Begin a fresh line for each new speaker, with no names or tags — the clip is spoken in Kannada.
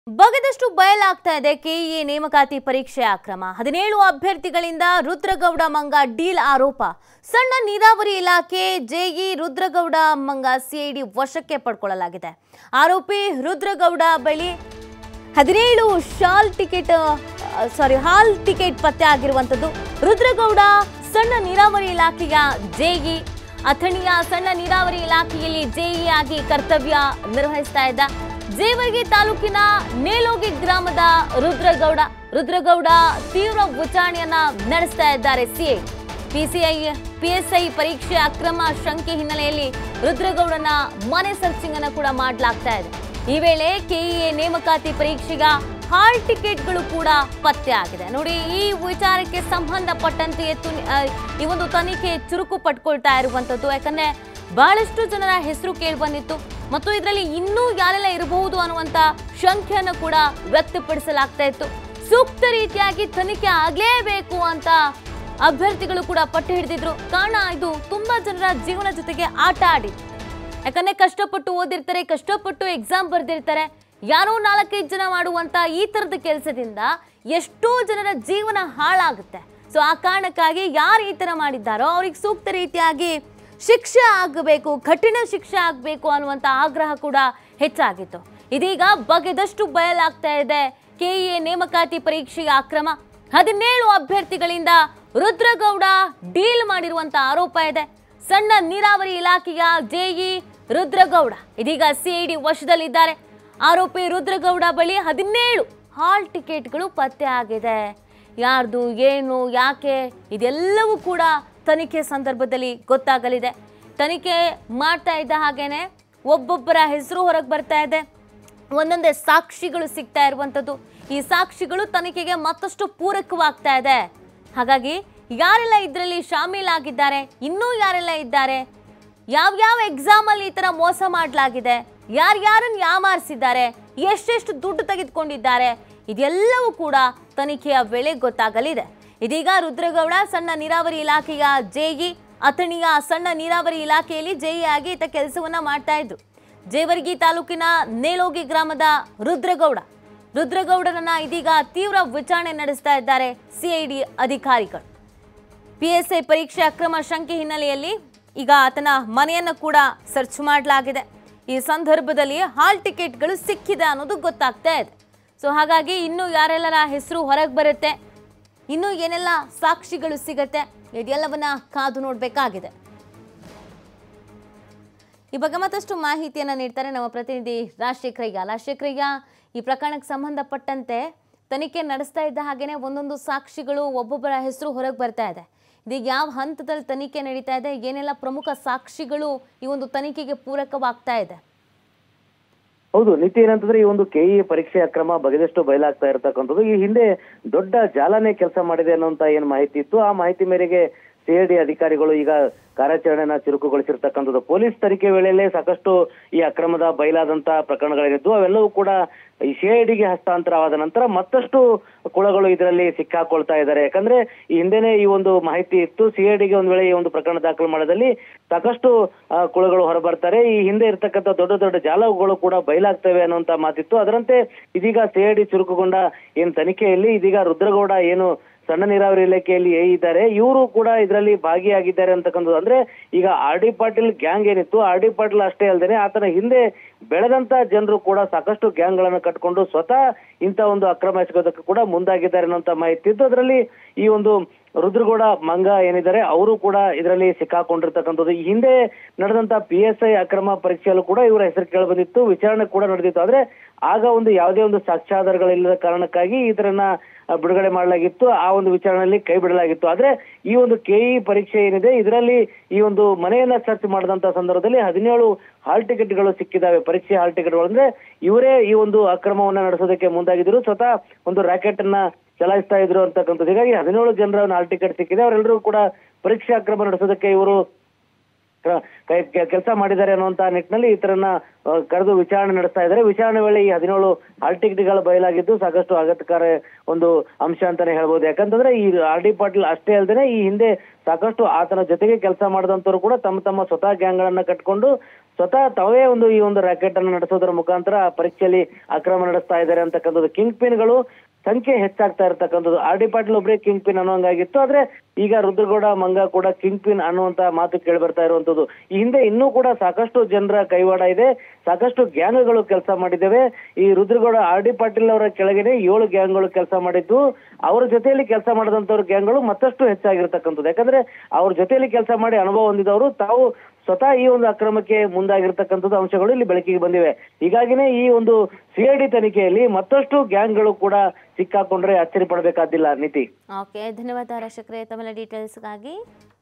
ಬಗೆದಷ್ಟು ಬಯಲಾಗ್ತಾ ಇದೆ ಕೆಇಎ ನೇಮಕಾತಿ ಪರೀಕ್ಷೆ ಅಕ್ರಮ ಹದಿನೇಳು ಅಭ್ಯರ್ಥಿಗಳಿಂದ ರುದ್ರಗೌಡ ಮಂಗ ಡೀಲ್ ಆರೋಪ ಸಣ್ಣ ನೀರಾವರಿ ಇಲಾಖೆ ಜೆಇ ರುದ್ರಗೌಡ ಮಂಗ ಸಿಐಡಿ ವಶಕ್ಕೆ ಪಡ್ಕೊಳ್ಳಲಾಗಿದೆ ಆರೋಪಿ ರುದ್ರಗೌಡ ಬಳಿ ಹದಿನೇಳು ಶಾಲ್ ಟಿಕೆಟ್ ಸಾರಿ ಹಾಲ್ ಟಿಕೆಟ್ ಪತ್ತೆ ಆಗಿರುವಂಥದ್ದು ರುದ್ರಗೌಡ ಸಣ್ಣ ನೀರಾವರಿ ಇಲಾಖೆಯ ಜೆಇ ಅಥಣಿಯ ಸಣ್ಣ ನೀರಾವರಿ ಇಲಾಖೆಯಲ್ಲಿ ಜೆಇ ಆಗಿ ಕರ್ತವ್ಯ ನಿರ್ವಹಿಸ್ತಾ ಇದ್ದ ಜೇವರ್ಗಿ ತಾಲೂಕಿನ ನೇಲೋಗಿ ಗ್ರಾಮದ ರುದ್ರಗೌಡ ರುದ್ರಗೌಡ ತೀವ್ರ ವಿಚಾರಣೆಯನ್ನ ನಡೆಸ್ತಾ ಇದ್ದಾರೆ ಸಿಐ ಪಿಸಿಐ ಪಿಎಸ್ಐ ಪರೀಕ್ಷೆ ಅಕ್ರಮ ಶಂಕೆ ಹಿನ್ನೆಲೆಯಲ್ಲಿ ರುದ್ರಗೌಡನ ಮನೆ ಸರ್ಚಿಂಗ್ ಅನ್ನ ಕೂಡ ಮಾಡಲಾಗ್ತಾ ಇದೆ ಈ ವೇಳೆ ಕೆಇಎ ನೇಮಕಾತಿ ಪರೀಕ್ಷೆಗ ಹಾಲ್ ಟಿಕೆಟ್ಗಳು ಕೂಡ ಪತ್ತೆ ಆಗಿದೆ ನೋಡಿ ಈ ವಿಚಾರಕ್ಕೆ ಸಂಬಂಧಪಟ್ಟಂತೆಯೇ ತುನಿ- ಆ, ಈ ಒಂದು ತನಿಖೆ ಚುರುಕು ಪಟ್ಕೊಳ್ತಾ ಇರುವಂತದ್ದು ಯಾಕಂದ್ರೆ ಬಹಳಷ್ಟು ಜನರ ಹೆಸರು ಕೇಳಿ ಬಂದಿತ್ತು ಮತ್ತು ಇದರಲ್ಲಿ ಇನ್ನೂ ಯಾರೆಲ್ಲ ಇರಬಹುದು ಅನ್ನುವಂತ ಶಂಕೆಯನ್ನು ಕೂಡ ವ್ಯಕ್ತಪಡಿಸಲಾಗ್ತಾ ಇತ್ತು ಸೂಕ್ತ ರೀತಿಯಾಗಿ ತನಿಖೆ ಆಗಲೇಬೇಕು ಅಂತ ಅಭ್ಯರ್ಥಿಗಳು ಕೂಡ ಪಟ್ಟು ಹಿಡಿದಿದ್ರು ಕಾರಣ ಇದು ತುಂಬಾ ಜನರ ಜೀವನ ಜೊತೆಗೆ ಆಟ ಆಡಿ ಯಾಕಂದ್ರೆ ಕಷ್ಟಪಟ್ಟು ಓದಿರ್ತಾರೆ ಕಷ್ಟಪಟ್ಟು ಎಕ್ಸಾಮ್ ಬರ್ದಿರ್ತಾರೆ ಯಾರೋ ನಾಲ್ಕೈದು ಜನ ಮಾಡುವಂತ ಈ ತರದ ಕೆಲಸದಿಂದ ಎಷ್ಟೋ ಜನರ ಜೀವನ ಹಾಳಾಗುತ್ತೆ ಸೊ ಆ ಕಾರಣಕ್ಕಾಗಿ ಯಾರು ಈ ತರ ಮಾಡಿದ್ದಾರೋ ಅವ್ರಿಗೆ ಸೂಕ್ತ ರೀತಿಯಾಗಿ ಶಿಕ್ಷೆ ಆಗಬೇಕು ಕಠಿಣ ಶಿಕ್ಷೆ ಆಗಬೇಕು ಅನ್ನುವಂಥ ಆಗ್ರಹ ಕೂಡ ಹೆಚ್ಚಾಗಿತ್ತು ಇದೀಗ ಬಗೆದಷ್ಟು ಬಯಲಾಗ್ತಾ ಇದೆ ಕೆಇಎ ನೇಮಕಾತಿ ಪರೀಕ್ಷೆಯ ಅಕ್ರಮ ಹದಿನೇಳು ಅಭ್ಯರ್ಥಿಗಳಿಂದ ರುದ್ರಗೌಡ ಡೀಲ್ ಮಾಡಿರುವಂತ ಆರೋಪ ಇದೆ ಸಣ್ಣ ನೀರಾವರಿ ಇಲಾಖೆಯ ಜೆಇ ರುದ್ರಗೌಡ ಇದೀಗ ಸಿಐಡಿ ವಶದಲ್ಲಿದ್ದಾರೆ ಆರೋಪಿ ರುದ್ರಗೌಡ ಬಳಿ ಹದಿನೇಳು ಹಾಲ್ ಟಿಕೆಟ್ಗಳು ಪತ್ತೆ ಆಗಿದೆ ಯಾರ್ದು ಏನು ಯಾಕೆ ಇದೆಲ್ಲವೂ ಕೂಡ ತನಿಖೆ ಸಂದರ್ಭದಲ್ಲಿ ಗೊತ್ತಾಗಲಿದೆ ತನಿಖೆ ಮಾಡ್ತಾ ಇದ್ದ ಹಾಗೇನೆ ಒಬ್ಬೊಬ್ಬರ ಹೆಸರು ಹೊರಗೆ ಬರ್ತಾ ಇದೆ ಒಂದೊಂದೇ ಸಾಕ್ಷಿಗಳು ಸಿಗ್ತಾ ಇರುವಂಥದ್ದು ಈ ಸಾಕ್ಷಿಗಳು ತನಿಖೆಗೆ ಮತ್ತಷ್ಟು ಪೂರಕವಾಗ್ತಾ ಇದೆ ಹಾಗಾಗಿ ಯಾರೆಲ್ಲ ಇದರಲ್ಲಿ ಶಾಮೀಲಾಗಿದ್ದಾರೆ ಇನ್ನೂ ಯಾರೆಲ್ಲ ಇದ್ದಾರೆ ಯಾವ್ಯಾವ ಎಕ್ಸಾಮಲ್ಲಿ ಈ ಥರ ಮೋಸ ಮಾಡಲಾಗಿದೆ ಯಾರ್ಯಾರನ್ನು ಯಾಮಾರಿಸಿದ್ದಾರೆ ಎಷ್ಟೆಷ್ಟು ದುಡ್ಡು ತೆಗೆದುಕೊಂಡಿದ್ದಾರೆ ಇದೆಲ್ಲವೂ ಕೂಡ ತನಿಖೆಯ ವೇಳೆ ಗೊತ್ತಾಗಲಿದೆ ಇದೀಗ ರುದ್ರಗೌಡ ಸಣ್ಣ ನೀರಾವರಿ ಇಲಾಖೆಯ ಜೆಇ ಅಥಣಿಯ ಸಣ್ಣ ನೀರಾವರಿ ಇಲಾಖೆಯಲ್ಲಿ ಜೆಇ ಆಗಿ ಈತ ಕೆಲಸವನ್ನ ಮಾಡ್ತಾ ಇದ್ರು ಜೇವರ್ಗಿ ತಾಲೂಕಿನ ನೇಲೋಗಿ ಗ್ರಾಮದ ರುದ್ರಗೌಡ ರುದ್ರಗೌಡರನ್ನ ಇದೀಗ ತೀವ್ರ ವಿಚಾರಣೆ ನಡೆಸ್ತಾ ಇದ್ದಾರೆ ಸಿಐಡಿ ಅಧಿಕಾರಿಗಳು ಪಿಎಸ್ಐ ಪರೀಕ್ಷೆ ಅಕ್ರಮ ಶಂಕೆ ಹಿನ್ನೆಲೆಯಲ್ಲಿ ಈಗ ಆತನ ಮನೆಯನ್ನು ಕೂಡ ಸರ್ಚ್ ಮಾಡಲಾಗಿದೆ ಈ ಸಂದರ್ಭದಲ್ಲಿ ಹಾಲ್ ಟಿಕೆಟ್ಗಳು ಸಿಕ್ಕಿದೆ ಅನ್ನೋದು ಗೊತ್ತಾಗ್ತಾ ಇದೆ ಸೊ ಹಾಗಾಗಿ ಇನ್ನೂ ಯಾರೆಲ್ಲರ ಹೆಸರು ಹೊರಗೆ ಬರುತ್ತೆ ಇನ್ನೂ ಏನೆಲ್ಲ ಸಾಕ್ಷಿಗಳು ಸಿಗತ್ತೆ ಇದೆಲ್ಲವನ್ನ ಕಾದು ನೋಡಬೇಕಾಗಿದೆ ಈ ಬಗ್ಗೆ ಮತ್ತಷ್ಟು ಮಾಹಿತಿಯನ್ನು ನೀಡ್ತಾರೆ ನಮ್ಮ ಪ್ರತಿನಿಧಿ ರಾಜಶೇಖರಯ್ಯ ರಾಜಶೇಖರಯ್ಯ ಈ ಪ್ರಕರಣಕ್ಕೆ ಸಂಬಂಧಪಟ್ಟಂತೆ ತನಿಖೆ ನಡೆಸ್ತಾ ಇದ್ದ ಹಾಗೇನೆ ಒಂದೊಂದು ಸಾಕ್ಷಿಗಳು ಒಬ್ಬೊಬ್ಬರ ಹೆಸರು ಹೊರಗೆ ಬರ್ತಾ ಇದೆ ಇದೀಗ ಯಾವ ಹಂತದಲ್ಲಿ ತನಿಖೆ ನಡೀತಾ ಇದೆ ಏನೆಲ್ಲ ಪ್ರಮುಖ ಸಾಕ್ಷಿಗಳು ಈ ಒಂದು ತನಿಖೆಗೆ ಪೂರಕವಾಗ್ತಾ ಇದೆ
ಹೌದು ನೀತಿ ಏನಂತಂದ್ರೆ ಈ ಒಂದು ಕೆಇ ಪರೀಕ್ಷೆ ಅಕ್ರಮ ಬಗೆದಷ್ಟು ಬಯಲಾಗ್ತಾ ಇರತಕ್ಕಂಥದ್ದು ಈ ಹಿಂದೆ ದೊಡ್ಡ ಜಾಲನೆ ಕೆಲಸ ಮಾಡಿದೆ ಅನ್ನುವಂತ ಏನ್ ಮಾಹಿತಿ ಇತ್ತು ಆ ಮಾಹಿತಿ ಮೇರೆಗೆ ಸಿಐಡಿ ಅಧಿಕಾರಿಗಳು ಈಗ ಕಾರ್ಯಾಚರಣೆನ ಚುರುಕುಗೊಳಿಸಿರ್ತಕ್ಕಂಥದ್ದು ಪೊಲೀಸ್ ತನಿಖೆ ವೇಳೆಯಲ್ಲೇ ಸಾಕಷ್ಟು ಈ ಅಕ್ರಮದ ಬಯಲಾದಂತ ಪ್ರಕರಣಗಳೇನಿದ್ದು ಅವೆಲ್ಲವೂ ಕೂಡ ಈ ಸಿಐಡಿಗೆ ಹಸ್ತಾಂತರವಾದ ನಂತರ ಮತ್ತಷ್ಟು ಕುಳಗಳು ಇದರಲ್ಲಿ ಸಿಕ್ಕಾಕೊಳ್ತಾ ಇದ್ದಾರೆ ಯಾಕಂದ್ರೆ ಈ ಹಿಂದೆನೆ ಈ ಒಂದು ಮಾಹಿತಿ ಇತ್ತು ಸಿಐಡಿಗೆ ಒಂದ್ ವೇಳೆ ಈ ಒಂದು ಪ್ರಕರಣ ದಾಖಲು ಮಾಡೋದಲ್ಲಿ ಸಾಕಷ್ಟು ಆ, ಕುಳಗಳು ಹೊರಬರ್ತಾರೆ ಈ ಹಿಂದೆ ಇರ್ತಕ್ಕಂಥ ದೊಡ್ಡ ದೊಡ್ಡ ಜಾಲಗಳು ಕೂಡ ಬಯಲಾಗ್ತವೆ ಅನ್ನುವಂತ ಮಾತಿತ್ತು ಅದರಂತೆ ಇದೀಗ ಸಿಐಡಿ ಚುರುಕುಗೊಂಡ ಏನ್ ತನಿಖೆಯಲ್ಲಿ ಇದೀಗ ರುದ್ರಗೌಡ ಏನು ಸಣ್ಣ ನೀರಾವರಿ ಇಲಾಖೆಯಲ್ಲಿ ಎ ಇದ್ದಾರೆ ಇವರು ಕೂಡ ಇದರಲ್ಲಿ ಭಾಗಿಯಾಗಿದ್ದಾರೆ ಅಂತಕ್ಕಂಥದ್ದು ಅಂದ್ರೆ ಈಗ ಆರ್ ಡಿ ಪಾಟೀಲ್ ಗ್ಯಾಂಗ್ ಏನಿತ್ತು ಆರ್ ಡಿ ಪಾಟೀಲ್ ಅಷ್ಟೇ ಅಲ್ಲದೆ ಆತನ ಹಿಂದೆ ಬೆಳೆದಂತ ಜನರು ಕೂಡ ಸಾಕಷ್ಟು ಗ್ಯಾಂಗ್ ಗಳನ್ನ ಕಟ್ಕೊಂಡು ಸ್ವತಃ ಇಂತ ಒಂದು ಅಕ್ರಮ ಎಸಗೋದಕ್ಕೆ ಕೂಡ ಮುಂದಾಗಿದ್ದಾರೆ ಅನ್ನೋಂತ ಮಾಹಿತಿ ಇದ್ದು ಅದರಲ್ಲಿ ಈ ಒಂದು ರುದ್ರಗೌಡ ಮಂಗ ಏನಿದ್ದಾರೆ ಅವರು ಕೂಡ ಇದರಲ್ಲಿ ಸಿಕ್ಕಾಕೊಂಡಿರ್ತಕ್ಕಂಥದ್ದು ಈ ಹಿಂದೆ ನಡೆದಂತ ಪಿ ಎಸ್ ಐ ಅಕ್ರಮ ಪರೀಕ್ಷೆಯಲ್ಲೂ ಕೂಡ ಇವರ ಹೆಸರು ಕೇಳಿ ಬಂದಿತ್ತು ವಿಚಾರಣೆ ಕೂಡ ನಡೆದಿತ್ತು ಆದ್ರೆ ಆಗ ಒಂದು ಯಾವುದೇ ಒಂದು ಸಾಕ್ಷ್ಯಾಧಾರಗಳಿಲ್ಲದ ಕಾರಣಕ್ಕಾಗಿ ಇದರನ್ನ ಆ, ಬಿಡುಗಡೆ ಮಾಡಲಾಗಿತ್ತು ಆ ಒಂದು ವಿಚಾರಣೆಯಲ್ಲಿ ಕೈ ಬಿಡಲಾಗಿತ್ತು ಆದ್ರೆ ಈ ಒಂದು ಕೆಇ ಪರೀಕ್ಷೆ ಏನಿದೆ ಇದರಲ್ಲಿ ಈ ಒಂದು ಮನೆಯನ್ನ ಸರ್ಚ್ ಮಾಡಿದಂತ ಸಂದರ್ಭದಲ್ಲಿ ಹದಿನೇಳು ಹಾಲ್ ಟಿಕೆಟ್ಗಳು ಸಿಕ್ಕಿದಾವೆ ಪರೀಕ್ಷೆ ಹಾಲ್ ಟಿಕೆಟ್ಗಳು ಅಂದ್ರೆ ಇವರೇ ಈ ಒಂದು ಅಕ್ರಮವನ್ನ ನಡೆಸೋದಕ್ಕೆ ಮುಂದಾಗಿದ್ರು ಸ್ವತಃ ಒಂದು ರಾಕೆಟ್ ಅನ್ನ ಚಲಾಯಿಸ್ತಾ ಇದ್ರು ಅಂತಕ್ಕಂಥದ್ದು ಹೀಗಾಗಿ ಹದಿನೇಳು ಜನರ ಹಾಲ್ ಟಿಕೆಟ್ ಸಿಕ್ಕಿದೆ ಅವರೆಲ್ಲರೂ ಕೂಡ ಪರೀಕ್ಷೆ ಅಕ್ರಮ ನಡೆಸೋದಕ್ಕೆ ಇವರು ಕೆಲಸ ಮಾಡಿದ್ದಾರೆ ಅನ್ನುವಂತ ನಿಟ್ಟಿನಲ್ಲಿ ಈತರನ್ನ ಆ, ಕರೆದು ವಿಚಾರಣೆ ನಡೆಸ್ತಾ ಇದ್ದಾರೆ ವಿಚಾರಣೆ ವೇಳೆ ಈ ಹದಿನೇಳು ಹಾಲ್ ಟಿಕೆಟ್ಗಳು ಬಯಲಾಗಿದ್ದು ಸಾಕಷ್ಟು ಆಘಾತಕಾರ ಒಂದು ಅಂಶ ಅಂತಾನೆ ಹೇಳ್ಬೋದು ಯಾಕಂತಂದ್ರೆ ಈ ಆರ್ ಡಿ ಪಾಟೀಲ್ ಅಷ್ಟೇ ಅಲ್ಲದೆ ಈ ಹಿಂದೆ ಸಾಕಷ್ಟು ಆತನ ಜೊತೆಗೆ ಕೆಲಸ ಮಾಡಿದಂತವ್ರು ಕೂಡ ತಮ್ಮ ತಮ್ಮ ಸ್ವತಃ ಗ್ಯಾಂಗ್ ಗಳನ್ನ ಕಟ್ಕೊಂಡು ಸ್ವತಃ ತಾವೇ ಒಂದು ಈ ಒಂದು ರಾಕೆಟ್ ಅನ್ನು ನಡೆಸೋದರ ಮುಖಾಂತರ ಆ ಪರೀಕ್ಷೆಯಲ್ಲಿ ಅಕ್ರಮ ನಡೆಸ್ತಾ ಇದ್ದಾರೆ ಅಂತಕ್ಕಂಥದ್ದು ಕಿಂಗ್ ಪಿನ್ಗಳು ಸಂಖ್ಯೆ ಹೆಚ್ಚಾಗ್ತಾ ಇರ್ತಕ್ಕಂಥದ್ದು ಆರ್ ಡಿ ಪಾಟೀಲ್ ಒಬ್ಬರೇ ಕಿಂಗ್ ಪಿನ್ ಅನ್ನೋಂಗಾಗಿತ್ತು ಆದ್ರೆ ಈಗ ರುದ್ರಗೌಡ ಮಂಗ ಕೂಡ ಕಿಂಗ್ ಪಿನ್ ಅನ್ನುವಂತ ಮಾತು ಕೇಳಿ ಬರ್ತಾ ಇರುವಂತದ್ದು ಈ ಹಿಂದೆ ಇನ್ನೂ ಕೂಡ ಸಾಕಷ್ಟು ಜನರ ಕೈವಾಡ ಇದೆ ಸಾಕಷ್ಟು ಗ್ಯಾಂಗ್ಗಳು ಕೆಲಸ ಮಾಡಿದ್ದೇವೆ ಈ ರುದ್ರಗೌಡ ಆರ್ ಡಿ ಪಾಟೀಲ್ ಅವರ ಕೆಳಗಡೆ ಏಳು ಗ್ಯಾಂಗ್ಗಳು ಕೆಲಸ ಮಾಡಿದ್ದು ಅವರ ಜೊತೆಯಲ್ಲಿ ಕೆಲಸ ಮಾಡಿದಂತವ್ರ ಗ್ಯಾಂಗ್ಗಳು ಮತ್ತಷ್ಟು ಹೆಚ್ಚಾಗಿರ್ತಕ್ಕಂಥದ್ದು ಯಾಕಂದ್ರೆ ಅವ್ರ ಜೊತೆಯಲ್ಲಿ ಕೆಲಸ ಮಾಡಿ ಅನುಭವ ಹೊಂದಿದವರು ತಾವು ಸ್ವತಃ ಈ ಒಂದು ಅಕ್ರಮಕ್ಕೆ ಮುಂದಾಗಿರ್ತಕ್ಕಂಥದ್ದು ಅಂಶಗಳು ಇಲ್ಲಿ ಬೆಳಕಿಗೆ ಬಂದಿವೆ ಹೀಗಾಗಿನೇ ಈ ಒಂದು ಸಿಐಡಿ ತನಿಖೆಯಲ್ಲಿ ಮತ್ತಷ್ಟು ಗ್ಯಾಂಗ್ಗಳು ಕೂಡ ಸಿಕ್ಕಾಕೊಂಡ್ರೆ ಅಚ್ಚರಿ ಪಡಬೇಕಾದಿಲ್ಲ ನೀತಿ
ಓಕೆ ಧನ್ಯವಾದ ರಕ್ಷಕರೇ ತಮ್ಮೆಲ್ಲ ಡೀಟೇಲ್ಸ್ಗಾಗಿ